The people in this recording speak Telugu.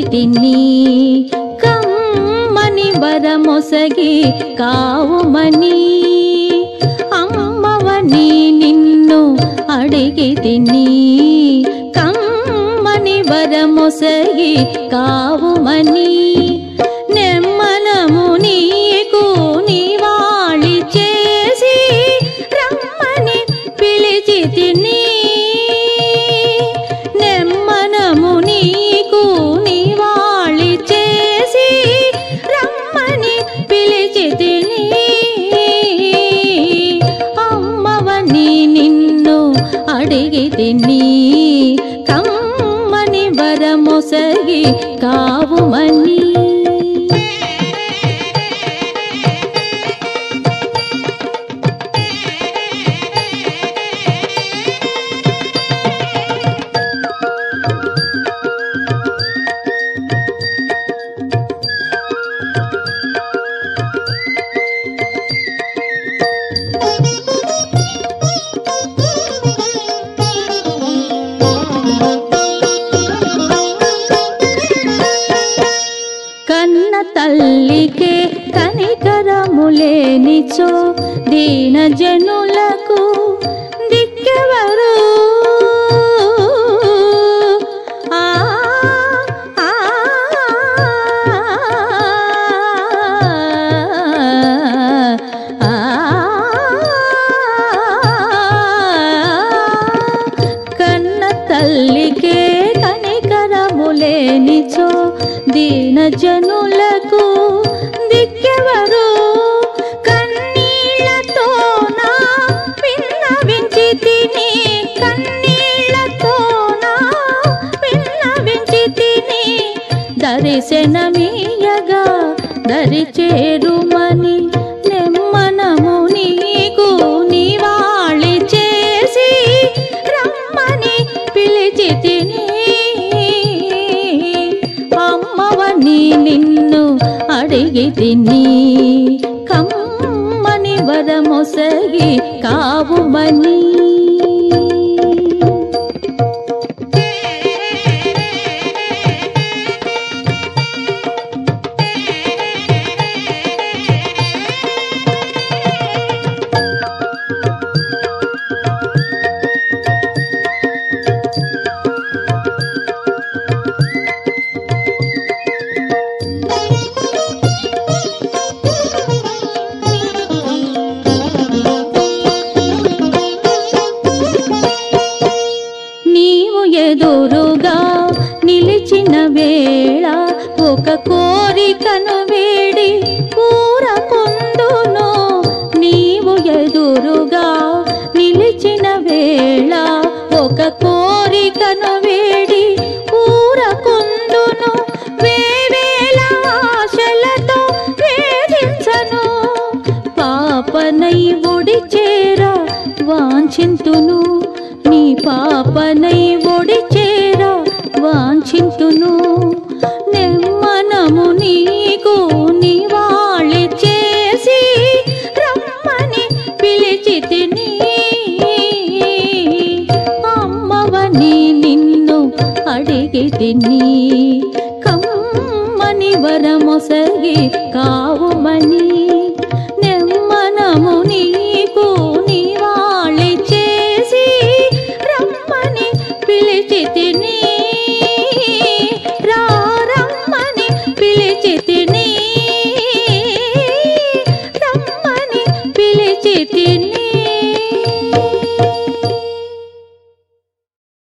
తిని కమ్మని వరమొసగి కావుమని అమ్మవని నిన్ను అడిగి తిని కమ్మని వరమొసగి కావుమని నెమ్మనము నీకు నివాళి చేసి రమ్మని పిలిచి తిని నెమ్మనము నీకు నివాళి చేసి రమ్మని పిలిచి తిని అమ్మవని నిన్ను అడిగి తిని కమ్మని వరమొసగి కావుమని కన్న తల్లికే కనికరములేనిచో దీన జనులకు దిక్కెవరు ఆ, ఆ, ఆ, కన్న తల్లికే కనికరములేనిచో దీన జనులకు దిక్కెవరు కన్నీళ్లతో నా విన్నవించి తిని కన్నీళ్లతో నా విన్నవించి తిని దర్శనమీయగా దరి చేరుమని నెమ్మనము నీకు నివాళి చేసి రమ్మని పిలిచి తిని అమ్మవని నిన్ను అడిగి తిని కమ్మని వరమొసగి కావుమని నీవు ఎదురుగా నిలిచిన వేళ ఒక కోరికను వేడి కూరకుందును నీవు ఎదురుగా నిలిచిన వేళ ఒక కోరికను వేడి కూరకుందును వేవేల ఆశలతో వేధించను పాపనై ఒడి చేర వాంఛింతును నీ పాపనై ఒడి చేర వాంఛింతును నెమ్మనము నీకు నివాళి చేసి రమ్మని పిలిచి తిని అమ్మవని నిన్ను అడిగి తిని కమ్మని వరమొసగి కావుమని నెమ్మనము నీ